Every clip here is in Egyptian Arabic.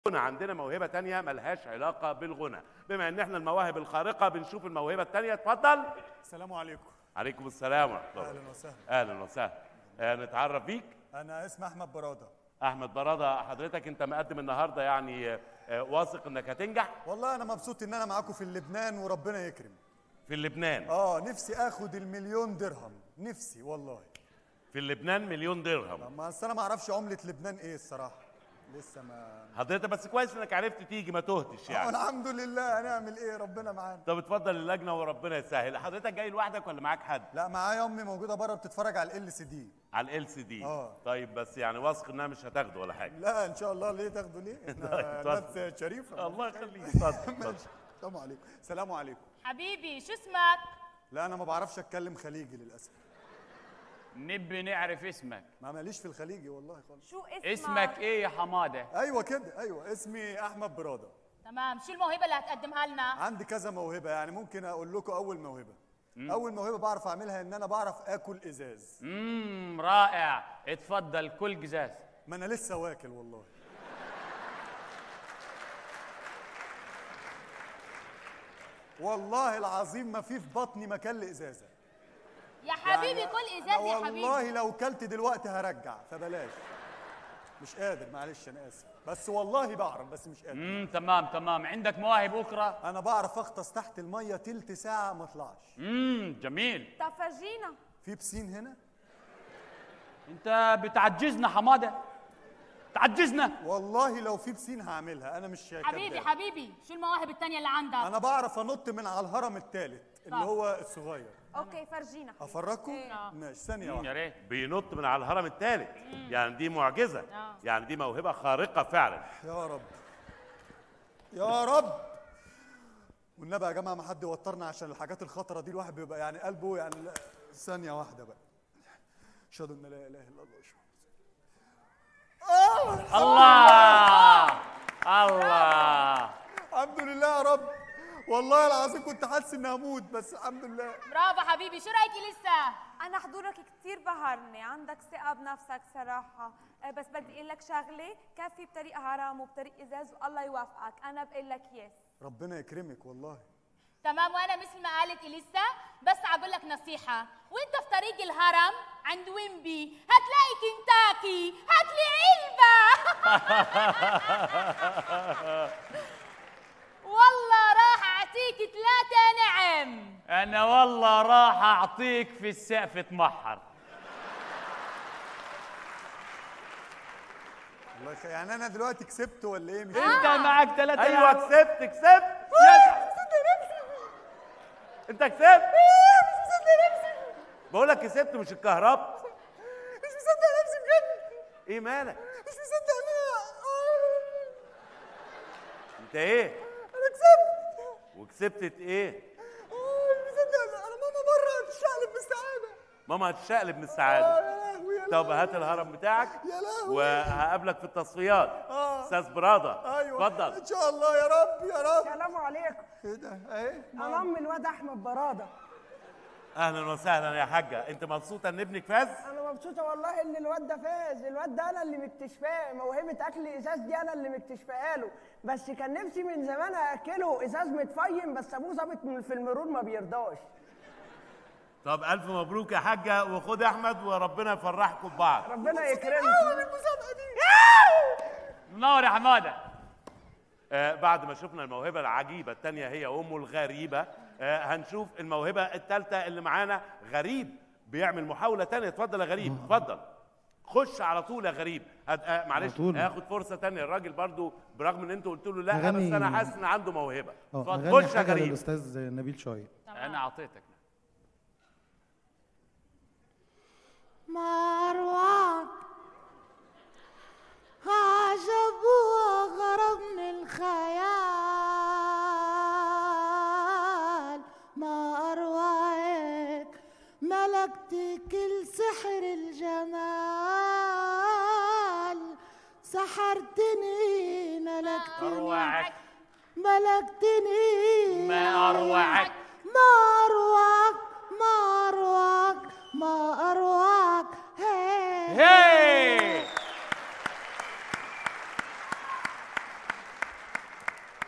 غنى عندنا موهبه تانية ملهاش علاقه بالغنى بما ان احنا المواهب الخارقه بنشوف الموهبه التانية اتفضل السلام عليكم عليكم السلام ورحمه الله اهلا وسهلا اهلا وسهلا آه، نتعرف بيك انا اسمي احمد براده احمد براده حضرتك انت مقدم النهارده يعني آه، واثق انك هتنجح والله انا مبسوط ان انا معاكم في اللبنان وربنا يكرم في اللبنان اه نفسي اخد المليون درهم نفسي والله في اللبنان مليون درهم ما أصل انا ما اعرفش عمله لبنان ايه الصراحه لسه ما حضرتك بس كويس انك عرفت تيجي ما تهتش آه يعني الحمد لله هنعمل ايه ربنا معانا طب اتفضل اللجنه وربنا يسهل حضرتك جاي لوحدك ولا معاك حد لا معايا امي موجوده بره بتتفرج على ال سي دي على ال سي دي آه. طيب بس يعني واثق انها مش هتاخده ولا حاجه لا ان شاء الله ليه تاخدوا ليه احنا طيب، ناس شريفه الله يخليك اتفضل اتفضل. ماشي السلام عليكم السلام عليكم حبيبي شو اسمك؟ لا انا ما بعرفش اتكلم خليجي للاسف نبي نعرف اسمك ما ماليش في الخليجي والله خالص شو اسمك؟ اسمك ايه يا حماده ايوه كده ايوه اسمي احمد براده تمام شو الموهبة اللي هتقدمها لنا؟ عندي كذا موهبه يعني ممكن اقول لكم اول موهبه اول موهبه بعرف اعملها ان انا بعرف اكل ازاز امم رائع اتفضل كل قزاز ما انا لسه واكل والله والله العظيم ما في في بطني مكان لازازه يا حبيبي يعني كل أنا ازاز يا حبيبي والله لو كلت دلوقتي هرجع فبلاش مش قادر معلش انا اسف بس والله بعرف بس مش قادر امم تمام تمام عندك مواهب اخرى انا بعرف اغطس تحت الميه تلت ساعه ما اطلعش امم جميل طب فرجينا في بسين هنا انت بتعجزنا حماده تعجزنا والله لو في بسين هعملها انا مش حبيبي كداب. حبيبي شو المواهب التانية اللي عندك؟ انا بعرف انط من على الهرم الثالث اللي طب. هو الصغير اوكي فرجينا افرجكم إيه. ماشي ثانيه مم، يا واحده ريت بينط من على الهرم الثالث يعني دي معجزه آه. يعني دي موهبه خارقه فعلا يا رب يا رب والنبي يا جماعه ما حد يوترنا عشان الحاجات الخطره دي الواحد بيبقى يعني قلبه يعني لا- ثانيه واحده بقى اشهد ان لا اله الا الله أشهد. آه الله الله الحمد لله يا رب والله العظيم كنت حاسس اني هموت بس الحمد لله برافو حبيبي شو رايك لسه؟ انا حضورك كتير بهرني عندك ثقه بنفسك صراحه آه، بس بدي اقول لك شغله كفي بطريقه حرام وبطريقه ازاز والله يوفقك انا بقول لك يس ربنا يكرمك والله تمام وانا مثل ما قالت اليسا بس عبقول لك نصيحة وانت في طريق الهرم عند ويمبي هتلاقي كنتاكي هات لي علبة والله راح اعطيك ثلاثة نعم انا والله راح اعطيك في السقف تمحر الله يخ... يعني انا دلوقتي كسبت ولا ايه مش انت معك ثلاثة ايوه كسبت كسبت انت كسبت بقول لك كسبت مش الكهرباء مش مصدق نفسي بجد ايه مالك مش مصدق ان انا آه، انت ايه انا كسبت وكسبت ايه آه، مش مصدق انا ماما بره تشقلب بالسعاده ماما هتشقلب من آه، السعاده يا لهوي يا طب لهوي. هات الهرم بتاعك يا لهوي. وهقابلك في التصفيات آه. استاذ براده ايوه اتفضل ان شاء الله يا رب يا رب السلام عليكم ايه ده ايه انا ام الواد احمد براده اهلا وسهلا يا حاجه انت مبسوطه ان ابنك فاز انا مبسوطه والله ان الواد ده فاز الواد ده انا اللي مكتشفاه موهبه اكل ازاز دي انا اللي مكتشفاها له بس كان نفسي من زمان اكله ازاز متفيم بس ابوه ظابط من- في المرور ما بيرضاش طب الف مبروك يا حاجه وخد احمد وربنا يفرحكم ببعض ربنا يكرمك المسابقه دي منور يا حماده آه بعد ما شفنا الموهبه العجيبه الثانيه هي امه الغريبه آه هنشوف الموهبه الثالثه اللي معانا غريب بيعمل محاوله ثانيه اتفضل يا غريب اتفضل خش على طول يا غريب هت... آه معلش طول. هاخد فرصه ثانيه الراجل برضو برغم ان انتوا قلتوا له لا أغني- بس انا حاسس ان عنده موهبه اه اتفضل نغني خش يا حاجه غريب للاستاذ نبيل شويه انا اعطيتك مروان عجب وغرب من الخيال ما أروعك ملكت كل سحر الجمال سحرتني ملكتني اروعك ملكتني ما اروعك ما أروعك ما أروعك ما أروعك هي هي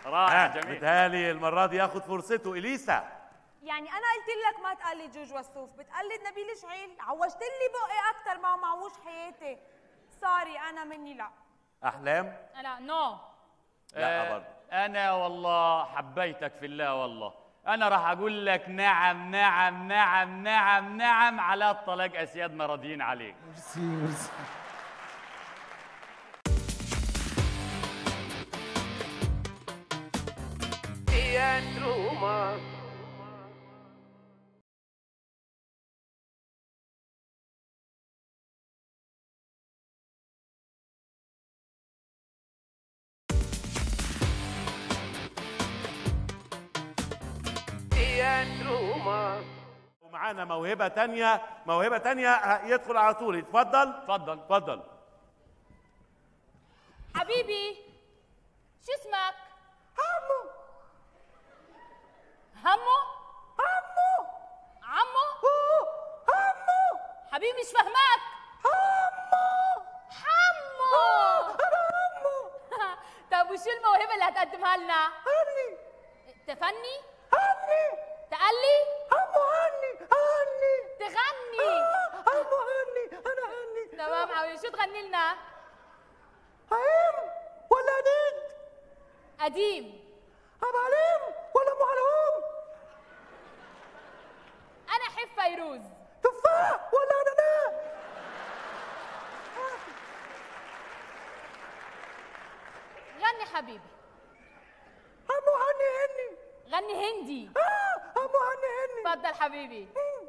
رائع ها جميل متهيألي المرة دي ياخد فرصته إليسا يعني انا قلت لك ما تقلد جوج وسوف بتقلد نبيل شعيل عوجت لي بقي اكثر ما معوش حياتي سوري انا مني لا أحلام لا نو لا آه، برضه انا والله حبيتك في الله والله انا راح اقول لك نعم نعم نعم نعم نعم على الطلاق اسيادنا راضيين عليك ميرسي ميرسي ومعانا موهبة تانية موهبة تانية ه- يدخل على طول اتفضل اتفضل اتفضل حبيبي شو اسمك؟ همو همو؟ همو عمو؟ همو حبيبي مش فاهمك همو حمو همو طب وشو الموهبة اللي هتقدمها لنا؟ هني تفني؟ هني تقلي؟ همو هني هني تغني همو هني انا هني تمام حبيبي شو تغني لنا؟ هيم ولا نيد قديم ابو عليم ولا ام علوم انا احب فيروز تفاح ولا اناناس غني حبيبي امو هني هني غني هندي آه، امو هني هني اتفضل حبيبي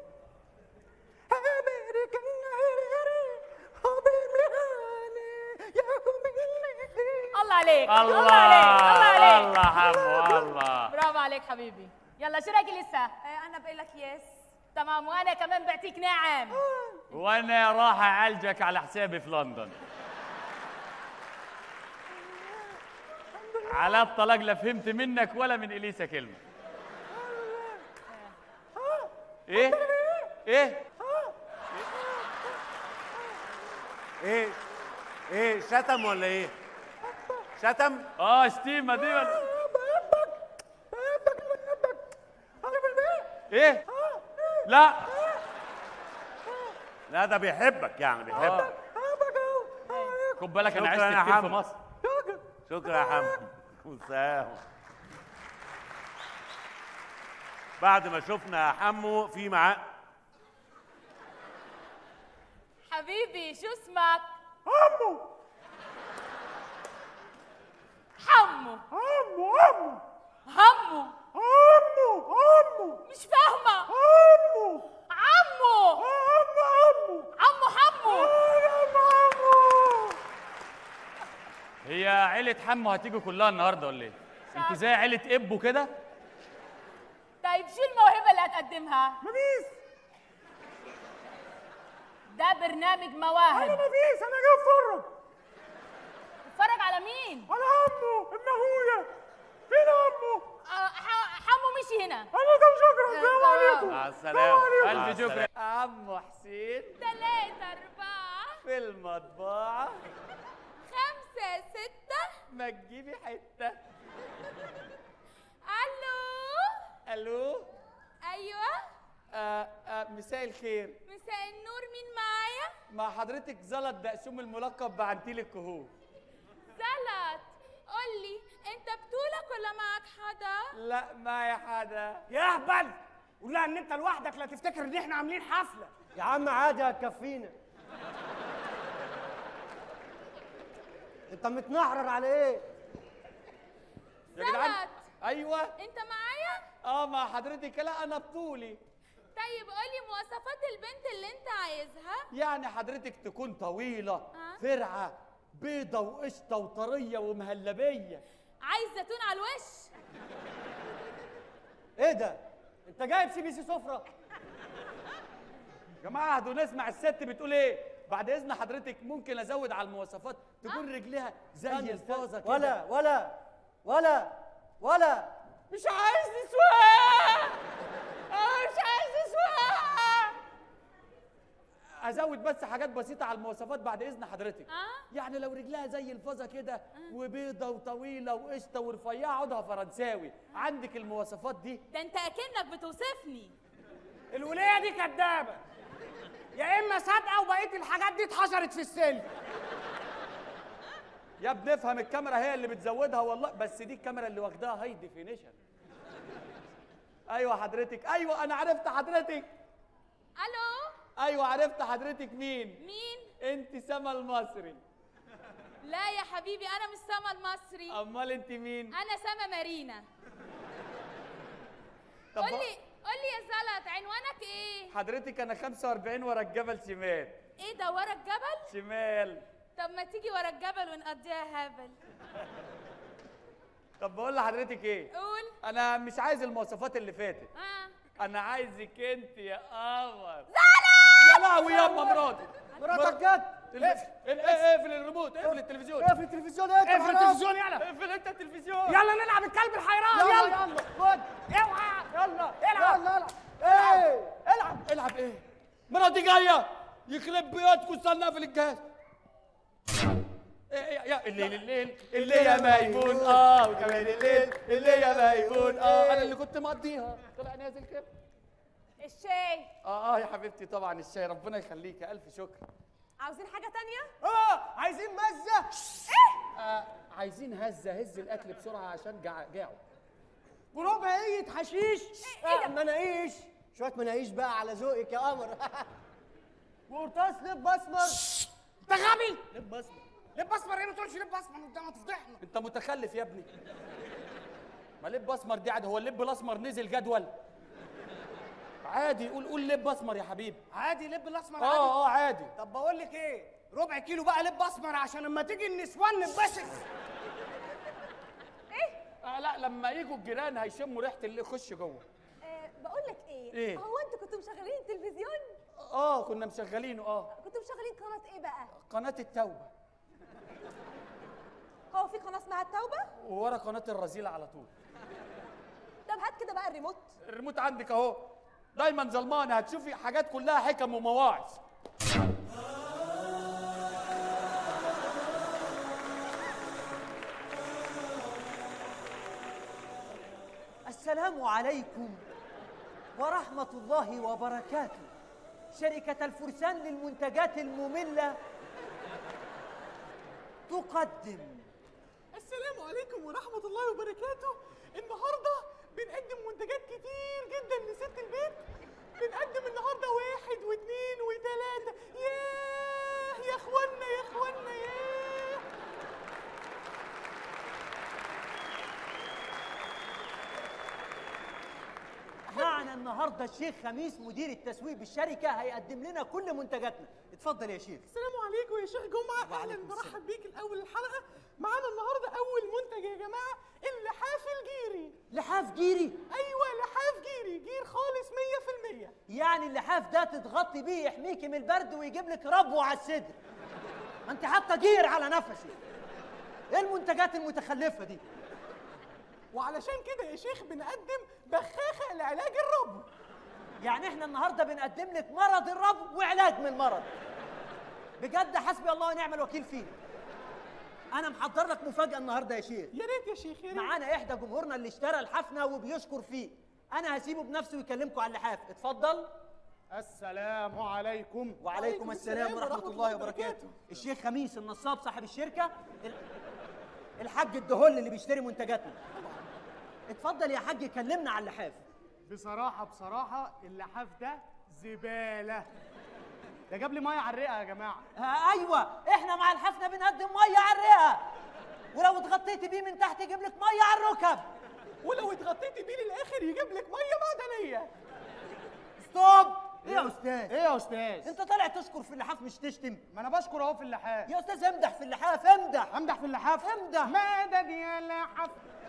امريكان هري هري حبيبي هاني يا حبيبي الله عليك الله الله عليك الله عليك الله حمو الله برافو عليك حبيبي يلا شو رايك لسه إيه، انا بقول لك يس تمام وانا كمان بعطيك نعم وانا راح اعالجك على حسابي في لندن على الطلاق لا فهمت منك ولا من اليسا كلمه ايه ايه ايه ايه شتم ولا ايه شتم اه شتيمه دي ولا ايه لا لا ده بيحبك يعني بيحبك خد بالك انا شكراً عشت يا كتير في حمو. مصر شكرا يا حمد وسام بعد ما شفنا حمو في معاه حبيبي شو اسمك حمو حمو امو امو همو امو امو مش فاهمة امو عمو امو امو عمو حمو هي عيلة حمو هتيجي كلها النهارده ولا ايه؟ انتوا زي عيلة ابو كده؟ طيب شو الموهبة اللي هتقدمها مفيش ده برنامج مواهب مفيش انا جاي اتفرج اتفرج على مين على عمو ابن اخويا فين عمو آه، ح- حمو مشي هنا انا كم شكرا السلام آه. عليكم مع السلامة مع ألف شكر السلامة. عمو حسين ثلاثة أربعة في المطبعة خمسة ستة ما تجيبي حتة ألو ألو أيوة آه آه مساء الخير مساء النور مين معايا مع حضرتك زلط دقسوم الملقب بعنتيل الكهوف زلط قولي أنت بطولك ولا معك حدا لا معايا حدا يا اهبل قول لها ان انت لوحدك لا تفتكر ان احنا عاملين حفله يا عم عادي هتكفينا انت متنحرر على ايه يا جدعان زلط ايوه أنت معايا اه مع حضرتك لا انا بطولي طيب قولي مواصفات البنت اللي أنت عايزها يعني حضرتك تكون طويلة آه. فرعة بيضة وقشطة وطرية ومهلبية عايز زيتون على الوش ايه ده انت جايب سي بي سي سفره جماعة هدوا نسمع الست بتقول ايه بعد اذن حضرتك ممكن ازود على المواصفات تكون رجليها زي استنى، الفازة استنى. كده ولا ولا ولا ولا مش عايز نسوان انا مش عايز نسوان ازود بس حاجات بسيطه على المواصفات بعد اذن حضرتك اه يعني لو رجلها زي الفازه كده وبيضه وطويله وقشطه ورفيعه عودها فرنساوي عندك المواصفات دي ده انت اكنك بتوصفني الوليه دي كدابه يا اما صادقه وبقيه الحاجات دي اتحشرت في السلك يا ابني افهم الكاميرا هي اللي بتزودها والله بس دي الكاميرا اللي واخداها هاي ديفينيشن ايوه حضرتك ايوه انا عرفت حضرتك الو ايوه عرفت حضرتك مين مين انت سما المصري لا يا حبيبي انا مش سما المصري امال انت مين انا سما مارينا طب قول لي قول لي يا زلط عنوانك ايه حضرتك انا 45 ورا الجبل شمال ايه ده ورا الجبل شمال طب ما تيجي ورا الجبل ونقضيها هبل طب بقول لحضرتك ايه قول انا مش عايز المواصفات اللي فاتت اه انا عايزك انت يا قمر يا لهوي ياما مراتي مراتك جت تلف- اقفل اقفل الريموت اقفل التلفزيون اقفل التلفزيون ايه اقفل التلفزيون يلا اقفل انت التلفزيون يلا نلعب الكلب الحيران يلا يلا يلا خد اوعى يلا العب. يلا العب ايه العب العب ايه مراتي جايه يخرب بيوتكم استنى اقفل الجهاز إيه إيه يا الليل الليل الليل يا ميمون اه وكمان الليل الليل يا ميمون اه انا اللي كنت مقضيها طلع نازل كده الشاي اه اه يا حبيبتي طبعا الشاي ربنا يخليك الف شكر عاوزين حاجه تانية اه عايزين مزه آه عايزين هزه هز الاكل بسرعه عشان جع- جاعوا وربع ايد حشيش إيه ده؟ آه، مناقيش شويه مناقيش بقى على ذوقك يا قمر وقرطاس لب اسمر انت غبي لب اسمر لب اسمر ايه ما تقولش لب اسمر قدام هتفضحنا انت متخلف يا ابني ما لب اسمر دي عادي هو اللب الاسمر نزل جدول عادي قول قول لب اسمر يا حبيبي عادي لب الاسمر عادي اه اه عادي طب بقول لك ايه ربع كيلو بقى لب اسمر عشان لما تيجي النسوان نتبسط آه لا لما يجوا الجيران هيشموا ريحه اللي يخش جوه أه بقول لك ايه إيه؟ هو انتوا كنتوا مشغلين التلفزيون اه كنا مشغلينه اه كنتوا مشغلين قناه ايه بقى قناه التوبه هو في قناه اسمها التوبه وورا قناه الرذيله على طول طب هات كده بقى الريموت الريموت عندك اهو دايما ظلمانه هتشوفي حاجات كلها حكم ومواعظ السلام عليكم ورحمة الله وبركاته شركة الفرسان للمنتجات المملة تقدم السلام عليكم ورحمة الله وبركاته النهاردة بنقدم منتجات كتير جدا لست البيت بنقدم النهاردة واحد واثنين وثلاثة ياه يا اخوانا يا اخوانا ياه معنا النهاردة الشيخ خميس مدير التسويق بالشركة هيقدم لنا كل منتجاتنا اتفضل يا شيخ السلام عليكم يا شيخ جمعة اهلا وعليكم السلام. برحب بيك الاول الحلقة معانا النهاردة اول منتج يا جماعة اللحاف الجيري لحاف جيري ايوه لحاف جيري جير خالص 100% يعني اللحاف ده تتغطي بيه يحميكي من البرد ويجيب لك ربو على الصدر ما انت حاطه جير على نفسك ايه المنتجات المتخلفه دي وعلشان كده يا شيخ بنقدم بخاخة لعلاج الربو يعني احنا النهارده بنقدم لك مرض الربو وعلاج من المرض بجد حسبي الله ونعم الوكيل فيه انا محضر لك مفاجاه النهارده يا شيخ يا ريت يا شيخ يا ريت معانا احدى جمهورنا اللي اشترى الحفنه وبيشكر فيه انا هسيبه بنفسه ويكلمكم على اللحاف اتفضل السلام عليكم وعليكم السلام ورحمه الله وبركاته الشيخ خميس النصاب صاحب الشركه ال- الحاج الدهل اللي بيشتري منتجاتنا اتفضل يا حاج كلمنا على اللحاف بصراحة بصراحة اللحاف ده زبالة ده جاب لي مية على الرئة يا جماعة آه ايوه احنا مع الحفنه بنقدم ميه على الرئه ولو اتغطيتي بيه من تحت يجيب لك ميه على الركب ولو اتغطيتي بيه للاخر يجيب لك ميه معدنيه ستوب ايه يا استاذ ايه يا استاذ انت طالع تشكر في اللحاف مش تشتم ما انا بشكر اهو في اللحاف يا استاذ امدح في اللحاف امدح امدح في اللحاف امدح مدد يا لحاف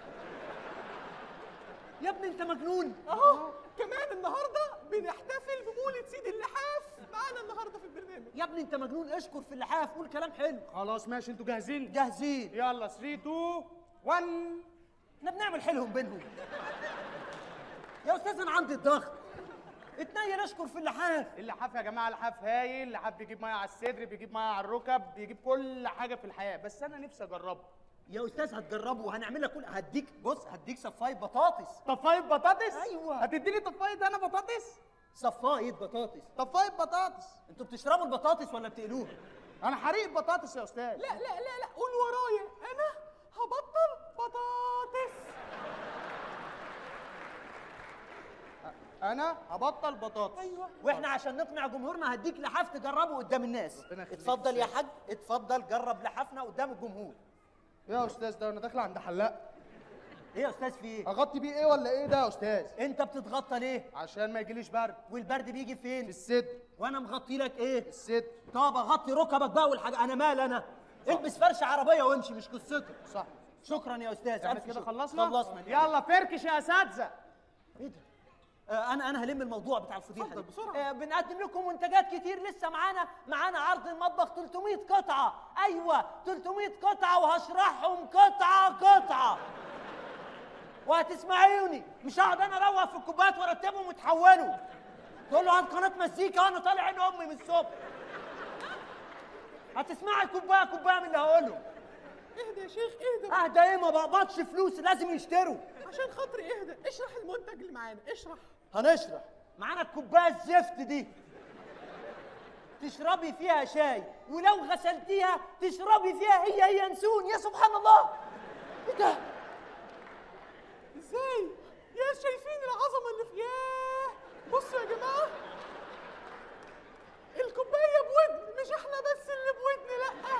يا ابني انت مجنون اهو كمان النهارده بنحتفل بمولد سيد اللحاف معانا النهارده في البرنامج يا ابني انت مجنون اشكر في اللحاف قول كلام حلو خلاص ماشي انتوا جاهزين جاهزين يلا 3 2 1 احنا بنعمل حيلهم بينهم يا استاذ انا عندي الضغط اتنين اشكر في اللحاف اللحاف يا جماعه لحاف هايل لحاف بيجيب ميه على الصدر بيجيب ميه على الركب بيجيب كل حاجه في الحياه بس انا نفسي اجربه يا استاذ هتجربه وهنعمل لك كل هديك بص هديك صفايه بطاطس طفايه بطاطس أيوة. هتديني طفايه انا بطاطس صفايه بطاطس طفايه بطاطس انتوا بتشربوا البطاطس ولا بتقلوها انا حريق بطاطس يا استاذ لا لا لا لا قول ورايا انا هبطل بطاطس انا هبطل بطاطس ايوه واحنا عشان نقنع جمهورنا هديك لحاف تجربه قدام الناس ربنا يخليك اتفضل يا أستاذ. حاج اتفضل جرب لحافنا قدام الجمهور يا استاذ ده انا داخل عند حلاق ايه يا استاذ في ايه اغطي بيه ايه ولا ايه ده يا استاذ انت بتتغطى ليه عشان ما يجيليش برد والبرد بيجي فين في الصدر وانا مغطي لك ايه الصدر طب اغطي ركبك بقى والحاجه انا مال انا البس فرش عربيه وامشي مش قصتك صح شكرا يا استاذ احنا ألف كده شكر. خلصنا خلصنا يلا فركش يا اساتذه ايه ده آه انا انا هلم الموضوع بتاع الفضيحه اتفضل دي. بسرعة. آه بنقدم لكم منتجات كتير لسه معانا معانا عرض المطبخ 300 قطعه ايوه 300 قطعه وهشرحهم قطعه قطعه وهتسمعوني مش هقعد انا اروق في الكوبايات وارتبهم وتحولوا تقول له هات قناه مزيكا وانا طالع عين امي من الصبح هتسمعي كوبايه كوبايه من اللي هقوله اهدى يا شيخ اهدى اهدى ايه ما بقبضش فلوس لازم يشتروا عشان خاطري اهدى اشرح المنتج اللي معانا اشرح هنشرح معانا الكوبايه الزفت دي تشربي فيها شاي ولو غسلتيها تشربي فيها هي هي ينسون يا سبحان الله ايه ده ازاي يا شايفين العظمه اللي في ياه بصوا يا جماعه الكوبايه بودن مش احنا بس اللي بودن لا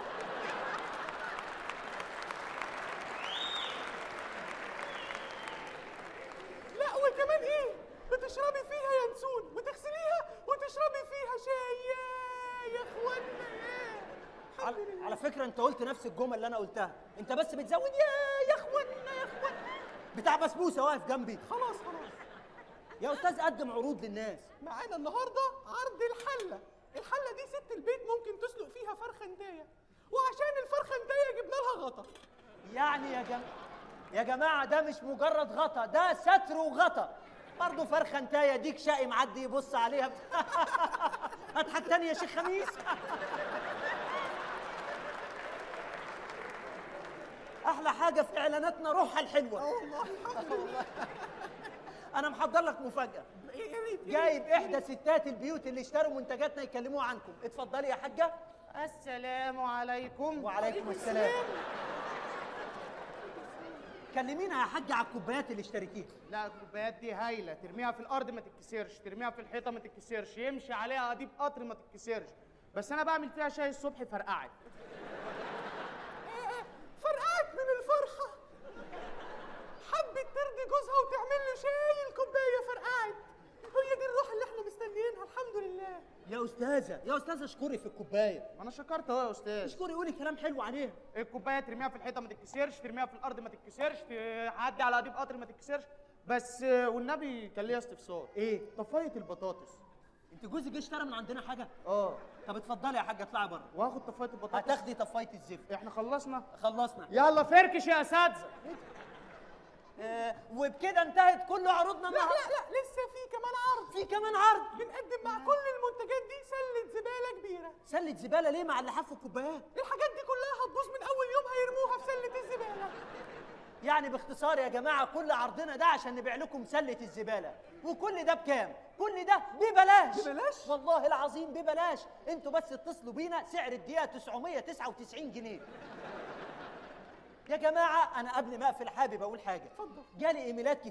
لا وكمان ايه بتشربي فيها ينسون وتغسليها وتشربي فيها شاي ياه يا اخوانا ياه على, على فكره انت قلت نفس الجمل اللي انا قلتها انت بس بتزود يا يا اخوانا يا اخوانا بتاع بسبوسه واقف جنبي خلاص خلاص يا استاذ قدم عروض للناس معانا النهارده عرض الحله الحله دي ست البيت ممكن تسلق فيها فرخنتايه وعشان الفرخنتايه جبنا لها غطا يعني يا جماعه يا جماعه ده مش مجرد غطا ده ستر وغطا برضه فرخه انتايه ديك شقي معدي يبص عليها اضحك تاني يا شيخ خميس احلى حاجه في اعلاناتنا روحها الحلوه والله الحمد لله انا محضر لك مفاجاه يا ريت جايب احدى ستات البيوت اللي اشتروا منتجاتنا يكلموها عنكم اتفضلي يا حاجه السلام عليكم وعليكم السلام كلمينا يا حاجه على الكوبايات اللي اشتريتيها لا الكوبايات دي هايله ترميها في الارض ما تتكسرش ترميها في الحيطه ما تتكسرش يمشي عليها قضيب قطر ما تتكسرش بس انا بعمل فيها شاي الصبح فرقعت فرقعت من الفرحه حبت ترضي جوزها وتعمل له شاي الكوبايه فرقعت هي دي الروح اللي احنا مستنيينها الحمد لله يا استاذه يا استاذه اشكري في الكوبايه ما انا شكرت اهو يا استاذ اشكري قولي كلام حلو عليها الكوبايه ترميها في الحيطه ما تتكسرش ترميها في الارض ما تتكسرش تعدي على قضيب قطر ما تتكسرش بس آه، والنبي كان ليا استفسار ايه طفايه البطاطس انت جوزك جه اشترى من عندنا حاجه اه طب اتفضلي يا حاجه اطلعي بره وهاخد طفايه البطاطس هتاخدي طفايه الزفت احنا خلصنا خلصنا يلا فركش يا اساتذه آه وبكده انتهت كل عروضنا لا لا النهارده لا لسه في كمان عرض في كمان عرض بنقدم مع كل المنتجات دي سله زباله كبيره سله زباله ليه مع اللحاف والكوبايات الحاجات دي كلها هتبوظ من اول يوم هيرموها في سله الزباله يعني باختصار يا جماعه كل عرضنا ده عشان نبيع لكم سله الزباله وكل ده بكام كل ده ببلاش ببلاش؟ والله العظيم ببلاش انتوا بس اتصلوا بينا سعر الدقيقه 999 جنيه يا جماعه انا قبل ما اقفل حابب اقول حاجه اتفضل. جالي ايميلات